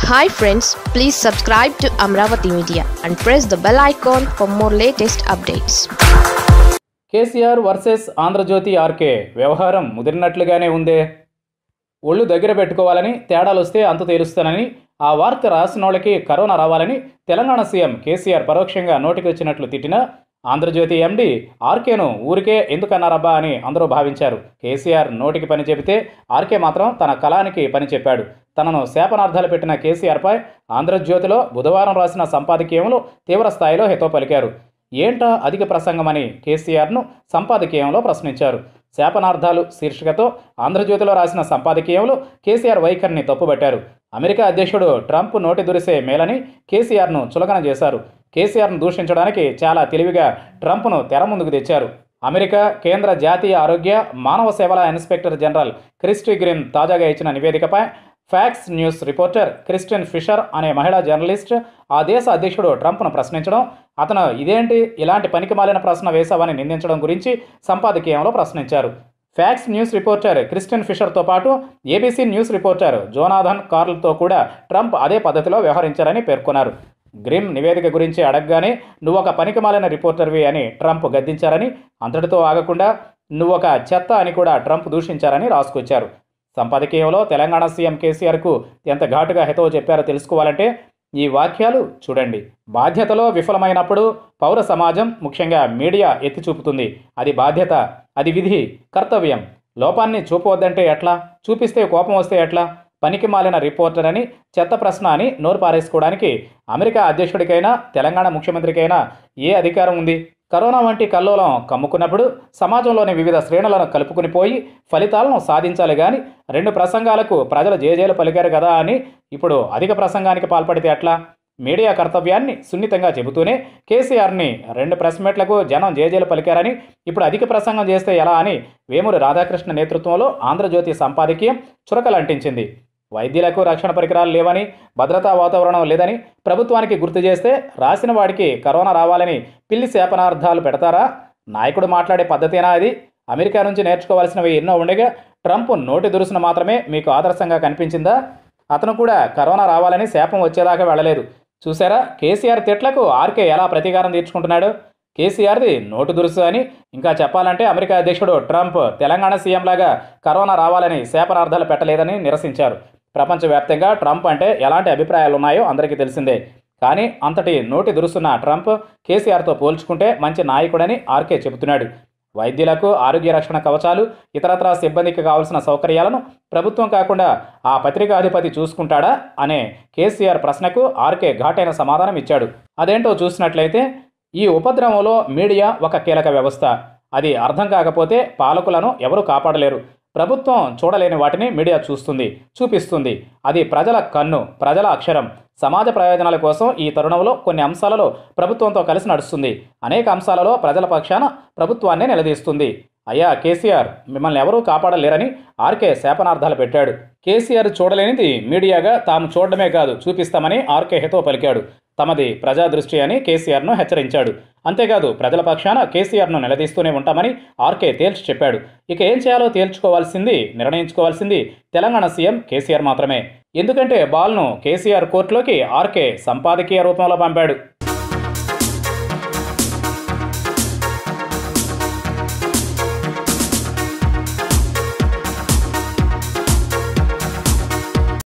hi friends please subscribe to Amaravati media and press the bell icon for more latest updates KCR versus Andhra Jyothi RK వ్యవహారం ముదిరినట్లుగానే ఉందే ఒళ్ళు దగ్గర పెట్టుకోవాలని తేడాలు వస్తే అంతు తేలుస్తానని ఆ వార్త రాసిన వాళ్ళకి కరోనా రావాలని తెలంగాణ సీఎం కేసీఆర్ పరోక్షంగా నోటికి వచ్చినట్లు తిట్టినా ఆంధ్రజ్యోతి ఎండి ఆర్కేను ఊరికే ఎందుకన్నారబ్బా అని అందరూ భావించారు కేసీఆర్ నోటికి పని చెబితే ఆర్కే మాత్రం తన కళానికి పని చెప్పాడు తనను శాపనార్థాలు పెట్టిన కేసీఆర్పై ఆంధ్రజ్యోతిలో బుధవారం రాసిన సంపాదకీయంలో తీవ్ర స్థాయిలో హితో పలికారు ఏంటా అధిక ప్రసంగమని కేసీఆర్ను సంపాదకీయంలో ప్రశ్నించారు శాపనార్థాలు శీర్షికతో ఆంధ్రజ్యోతిలో రాసిన సంపాదకీయంలో కేసీఆర్ వైఖరిని తప్పుబట్టారు అమెరికా అధ్యక్షుడు ట్రంప్ నోటి దురిసే మేలని కేసీఆర్ను చులకన చేశారు కేసీఆర్ను దూషించడానికి చాలా తెలివిగా ట్రంప్ను తెర ముందుకు తెచ్చారు అమెరికా కేంద్ర జాతీయ ఆరోగ్య మానవ సేవల ఇన్స్పెక్టర్ జనరల్ క్రిస్టి గ్రీన్ తాజాగా ఇచ్చిన నివేదికపై Fox News reporter Christian Fisher అనే మహిళా జర్నలిస్ట్ ఆ దేశ అధ్యక్షుడు ట్రంప్ను ప్రశ్నించడం అతను ఇదేంటి ఇలాంటి పనికిమాలిన ప్రశ్న వేశావని నిందించడం గురించి సంపాదకీయంలో ప్రశ్నించారు ఫ్యాక్స్ న్యూస్ రిపోర్టర్ క్రిస్టియన్ ఫిషర్తో పాటు ఏబీసీ న్యూస్ రిపోర్టర్ జోనాథన్ కార్ల్తో కూడా ట్రంప్ అదే పద్ధతిలో వ్యవహరించారని పేర్కొన్నారు గ్రిమ్ నివేదిక గురించి అడగగానే నువ్వు ఒక పనికిమాలిన రిపోర్టర్వి అని ట్రంప్ గద్దించారని అంతటితో ఆగకుండా నువ్వు ఒక చెత్త అని కూడా ట్రంప్ దూషించారని రాసుకొచ్చారు సంపాదకీయంలో తెలంగాణ సీఎం కేసీఆర్కు ఎంత ఘాటుగా హితవు చెప్పారో తెలుసుకోవాలంటే ఈ వాక్యాలు చూడండి బాధ్యతలో విఫలమైనప్పుడు పౌర సమాజం ముఖ్యంగా మీడియా ఎత్తి చూపుతుంది అది బాధ్యత అది విధి కర్తవ్యం లోపాన్ని చూపవద్దంటే ఎట్లా చూపిస్తే కోపం వస్తే ఎట్లా పనికి మాలిన రిపోర్టర్ అని చెత్త ప్రశ్న అని నోరు పారేసుకోవడానికి అమెరికా అధ్యక్షుడికైనా తెలంగాణ ముఖ్యమంత్రికైనా ఏ అధికారం ఉంది కరోనా వంటి కల్లోలం కమ్ముకున్నప్పుడు సమాజంలోని వివిధ శ్రేణులను కలుపుకుని పోయి ఫలితాలను సాధించాలి కానీ రెండు ప్రసంగాలకు ప్రజలు జేజేలు పలికారు కదా అని ఇప్పుడు అధిక ప్రసంగానికి పాల్పడితే ఎట్లా మీడియా కర్తవ్యాన్ని సున్నితంగా చెబుతూనే కేసీఆర్ని రెండు ప్రెస్ మీట్లకు జనం జేజేలు పలికారని ఇప్పుడు అధిక ప్రసంగం చేస్తే ఎలా అని వేమూరి రాధాకృష్ణ నేతృత్వంలో ఆంధ్రజ్యోతి సంపాదకీయం చురకలంటించింది వైద్యులకు రక్షణ పరికరాలు లేవని భద్రతా వాతావరణం లేదని ప్రభుత్వానికి గుర్తు చేస్తే రాసిన వాడికి కరోనా రావాలని పిల్లి శాపనార్థాలు పెడతారా నాయకుడు మాట్లాడే పద్ధతేనా అది అమెరికా నుంచి నేర్చుకోవాల్సినవి ఎన్నో ఉండగా ట్రంప్ నోటి దురుసును మాత్రమే మీకు ఆదర్శంగా కనిపించిందా అతను కూడా కరోనా రావాలని శాపం వచ్చేదాకా వెళ్ళలేదు చూసారా కేసీఆర్ తిట్లకు ఆర్కే ఎలా ప్రతీకారం తీర్చుకుంటున్నాడు కేసీఆర్ది నోటు దురుసు అని ఇంకా చెప్పాలంటే అమెరికా అధ్యక్షుడు ట్రంప్ తెలంగాణ సీఎం లాగా కరోనా రావాలని శాపనార్థాలు పెట్టలేదని నిరసించారు ప్రపంచవ్యాప్తంగా ట్రంప్ అంటే ఎలాంటి అభిప్రాయాలు ఉన్నాయో అందరికీ తెలిసిందే కానీ అంతటి నోటి దురుసున్న ట్రంప్ కేసీఆర్తో పోల్చుకుంటే మంచి నాయకుడని ఆర్కే చెబుతున్నాడు వైద్యులకు ఆరోగ్య రక్షణ కవచాలు ఇతరత్రా సిబ్బందికి కావాల్సిన సౌకర్యాలను ప్రభుత్వం కాకుండా ఆ పత్రికాధిపతి చూసుకుంటాడా అనే కేసీఆర్ ప్రశ్నకు ఆర్కే ఘాటైన సమాధానం ఇచ్చాడు అదేంటో చూసినట్లయితే ఈ ఉపద్రవంలో మీడియా ఒక కీలక వ్యవస్థ అది అర్థం కాకపోతే పాలకులను ఎవరూ కాపాడలేరు ప్రభుత్వం చూడలేని వాటిని మీడియా చూస్తుంది చూపిస్తుంది అది ప్రజల కన్ను ప్రజల అక్షరం సమాజ ప్రయోజనాల కోసం ఈ తరుణంలో కొన్ని అంశాలలో ప్రభుత్వంతో కలిసి నడుస్తుంది అనేక అంశాలలో ప్రజల పక్షాన ప్రభుత్వాన్నే నిలదీస్తుంది అయ్యా కేసీఆర్ మిమ్మల్ని ఎవరూ కాపాడలేరని ఆర్కే శాపనార్థాలు పెట్టాడు కేసీఆర్ చూడలేనిది మీడియాగా తాము చూడడమే కాదు చూపిస్తామని ఆర్కే హితో పలికాడు తమది ప్రజా దృష్టి అని కేసీఆర్ను హెచ్చరించాడు అంతేకాదు ప్రజల పక్షాన కేసీఆర్ను నిలదీస్తూనే ఉంటామని ఆర్కే తేల్చి చెప్పాడు ఇక ఏం చేయాలో తేల్చుకోవాల్సింది నిర్ణయించుకోవాల్సింది తెలంగాణ సీఎం కేసీఆర్ మాత్రమే ఎందుకంటే బాల్ను కేసీఆర్ కోర్టులోకి ఆర్కే సంపాదకీయ రూపంలో పంపాడు